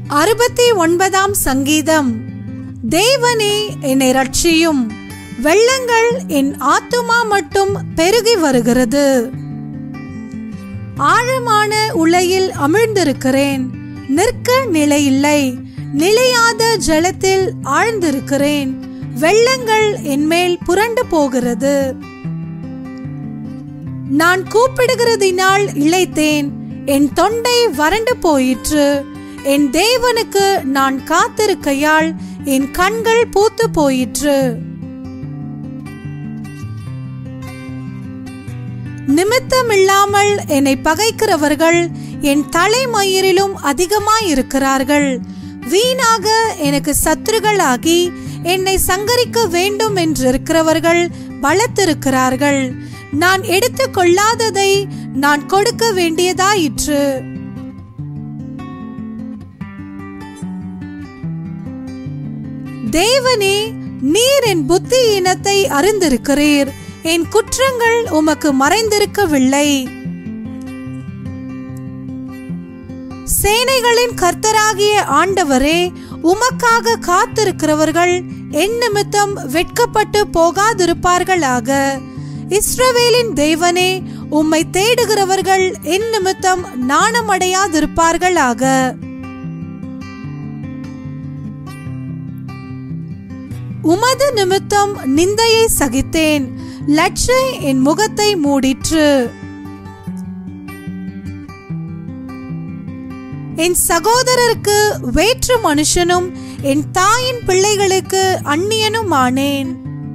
அறுபத்தி ஒன்பதாம் சங்கீதம் தேவனே என்னை ரட்சியும் வெள்ளங்கள் என் ஆத்துமா மட்டும் பெருகி வருகிறது ஆழமான உலையில் அமிழ்ந்திருக்கிறேன் நிற்க நிலையில்லை நிலையாத ஜலத்தில் ஆழ்ந்திருக்கிறேன் வெள்ளங்கள் என்மேல் புரண்டு போகிறது நான் கூப்பிடுகிறதினால் இளைத்தேன் என் தொண்டை வறண்டு போயிற்று என் தேவனுக்கு நான் காத்திருக்கையால் என் கண்கள் பூத்து போயிற்று நிமித்தமில்லாமல் என்னை பகைக்கிறவர்கள் என் தலைமயிரிலும் அதிகமாயிருக்கிறார்கள் வீணாக எனக்கு சத்துருகளாகி என்னை சங்கரிக்க வேண்டும் என்றிருக்கிறவர்கள் பலத்திருக்கிறார்கள் நான் எடுத்துக் கொள்ளாததை நான் கொடுக்க வேண்டியதாயிற்று தேவனே நீர் என் புத்தி இனத்தை அறிந்திருக்கிறீர் என் குற்றங்கள் உமக்கு மறைந்திருக்கவில்லை சேனைகளின் கர்த்தராகிய ஆண்டவரே உமக்காக காத்திருக்கிறவர்கள் என் நிமித்தம் வெட்கப்பட்டு போகாதிருப்பார்களாக இஸ்ரவேலின் தேவனே உம்மை தேடுகிறவர்கள் என் நிமித்தம் நாணமடையாதிருப்பார்களாக உமது நிமித்தம் நிந்தையை சகித்தேன் லட்சை என் முகத்தை மூடிற்று என் சகோதரருக்கு வேற்று மனுஷனும் என் தாயின் பிள்ளைகளுக்கு அந்நியனும் ஆனேன்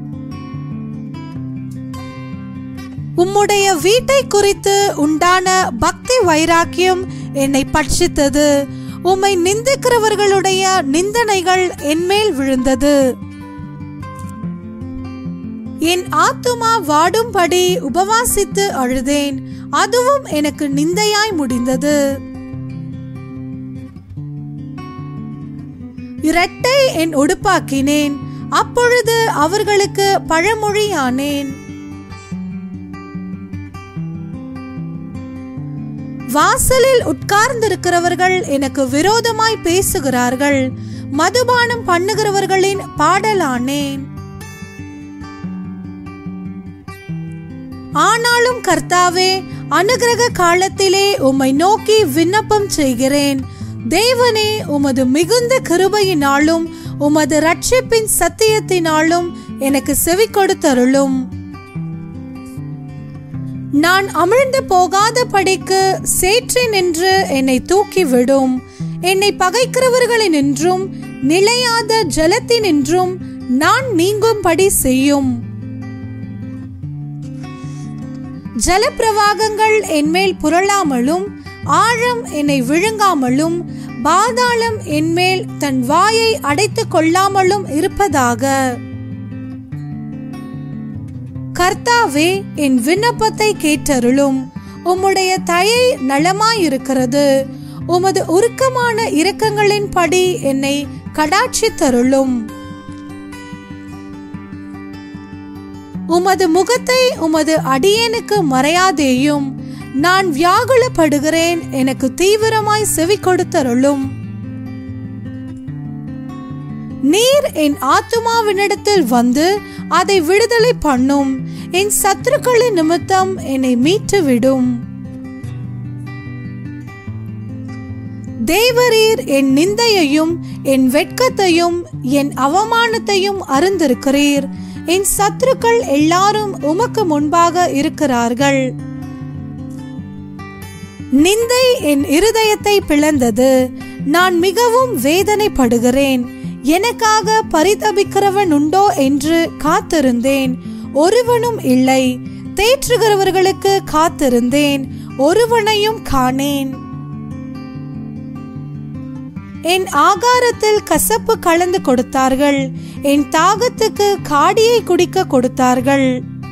உம்முடைய வீட்டை குறித்து உண்டான பக்தி வைராக்கியம் என்னை பட்சித்தது உம்மை நிந்திக்கிறவர்களுடைய நிந்தனைகள் என்மேல் விழுந்தது என் ஆத்துமா வாடும்படி உபவாசித்து அழுதேன் அதுவும் எனக்கு நிந்தையாய் முடிந்தது இரட்டை என் உடுப்பாக்கினேன் அப்பொழுது அவர்களுக்கு பழமொழியானேன் வாசலில் உட்கார்ந்திருக்கிறவர்கள் எனக்கு விரோதமாய் பேசுகிறார்கள் மதுபானம் பண்ணுகிறவர்களின் பாடலானேன் ஆனாலும் கர்த்தாவே அனுகிரக காலத்திலே உம்மை நோக்கி விண்ணப்பம் செய்கிறேன் தேவனே உமது மிகுந்த கிருபையினாலும் உமது ரட்சிப்பின் சத்தியத்தினாலும் எனக்கு செவி கொடுத்தருளும் நான் அமிழ்ந்து போகாத படிக்கு சேற்றி நின்று என்னை தூக்கிவிடும் என்னை பகைக்கிறவர்களினின்றும் நிலையாத ஜலத்தினின்றும் நான் நீங்கும்படி செய்யும் ஜலப்பிரவாகங்கள் என்மேல் புரளாமலும் ஆழம் என்னை விழுங்காமலும் பாதாளம் என்மேல் தன் வாயை அடைத்துக் கொள்ளாமலும் இருப்பதாக கர்த்தாவே என் விண்ணப்பத்தை கேட்டருளும் உம்முடைய தயை நலமாயிருக்கிறது உமது உருக்கமான இரக்கங்களின் படி என்னை கடாட்சித்தருளும் உமது முகத்தை உமது அடியேனுக்கு மறையாதேயும் நான் வியாகுலப்படுகிறேன் எனக்கு தீவிரமாய் செவி கொடுத்தருளும் நீர் என் ஆத்துமாவினிடத்தில் வந்து அதை விடுதலை பண்ணும் என் சத்துருக்களின் நிமித்தம் என்னை மீட்டு விடும் தேவரீர் என் நிந்தையையும் என் வெட்கத்தையும் என் அவமானத்தையும் அறிந்திருக்கிறீர் என் சத்துருக்கள் எல்லாரும் உமக்கு முன்பாக இருக்கிறார்கள் நிந்தை என் இருதயத்தை பிளந்தது நான் மிகவும் வேதனைப்படுகிறேன் எனக்காக பரிதபிக்கிறவன் உண்டோ என்று காத்திருந்தேன் ஒருவனும் இல்லை தேற்றுகிறவர்களுக்கு காத்திருந்தேன் ஒருவனையும் காணேன் என் ஆகாரத்தில் கசப்பு கலந்து கொடுத்தார்கள் என் தாகத்துக்கு காடியை குடிக்க கொடுத்தார்கள்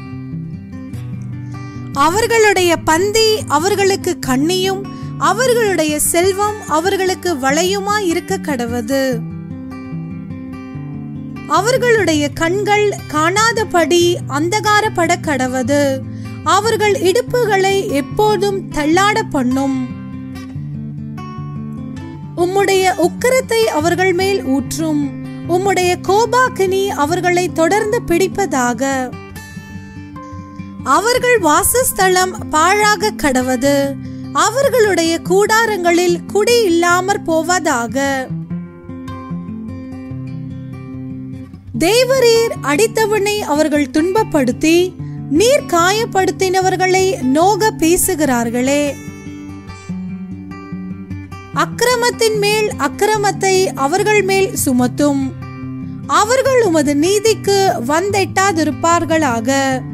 அவர்களுடைய பந்தி அவர்களுக்கு கண்ணியும் அவர்களுடைய செல்வம் அவர்களுக்கு வளையுமா இருக்க கடவது அவர்களுடைய கண்கள் காணாதபடி அந்தகாரப்பட கடவது அவர்கள் இடுப்புகளை எப்போதும் தள்ளாட பண்ணும் உம்முடைய உக்கிரத்தை அவர்கள் மேல் ஊற்றும் உம்முடைய கோபாக்கினி அவர்களை தொடர்ந்து பிடிப்பதாக அவர்கள் வாசஸ்தலம் பாழாக கடவது அவர்களுடைய கூடாரங்களில் குடி இல்லாமற் போவதாக தேவரீர் அடித்தவனை அவர்கள் துன்பப்படுத்தி நீர் காயப்படுத்தினவர்களை நோக பேசுகிறார்களே அக்கிரமத்தின் மேல் அக்கிரமத்தை அவர்கள் மேல் சுமத்தும் அவர்கள் உமது நீதிக்கு வந்தெட்டாதிருப்பார்களாக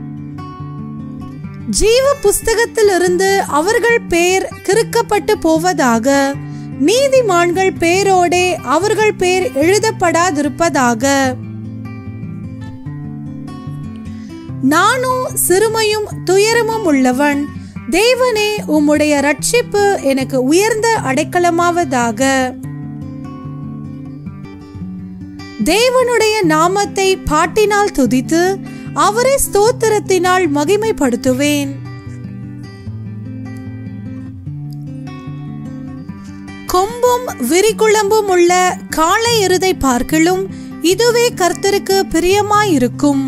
ஜீவ புஸ்தகத்திலிருந்து அவர்கள் பேர் கிறுக்கப்பட்டு போவதாக நீதிமான்கள் பேரோடே அவர்கள் பேர் எழுதப்படாதிருப்பதாக நானும் சிறுமையும் துயரமும் உள்ளவன் தேவனே உம்முடைய ரட்சிப்பு எனக்கு உயர்ந்த அடைக்கலமாவதாக தேவனுடைய நாமத்தை பாட்டினால் துதித்து அவரை ஸ்தோத்திரத்தினால் மகிமைப்படுத்துவேன் கொம்பும் விரிகுளம்பும் உள்ள காளை எருதை பார்க்கிலும் இதுவே கர்த்தருக்கு பிரியமாயிருக்கும்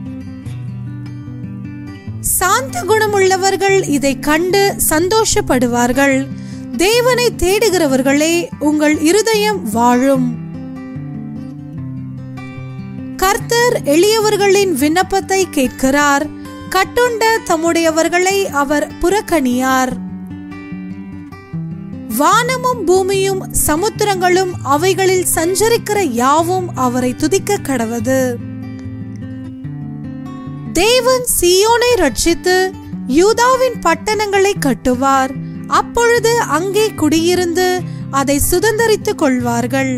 சாந்த குணமுள்ளவர்கள் இதை கண்டு சந்தோஷப்படுவார்கள் தேவனை தேடுகிறவர்களே உங்கள் இருதயம் வாழும் கர்த்தர் எளியவர்களின் விண்ணப்பத்தை கேட்கிறார் கட்டுண்ட தம்முடையவர்களை அவர் புறக்கணியார் வானமும் பூமியும் சமுத்திரங்களும் அவைகளில் சஞ்சரிக்கிற யாவும் அவரை துதிக்க கடவது தேவன் சியோனை ரட்சித்து யூதாவின் பட்டணங்களை கட்டுவார் அப்பொழுது அங்கே குடியிருந்து அதை சுதந்தரித்துக் கொள்வார்கள்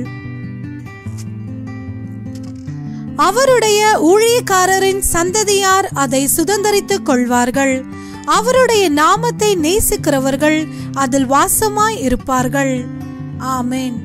அவருடைய ஊழியக்காரரின் சந்ததியார் அதை சுதந்தரித்துக் கொள்வார்கள் அவருடைய நாமத்தை நேசிக்கிறவர்கள் அதில் வாசமாய் இருப்பார்கள் ஆமென்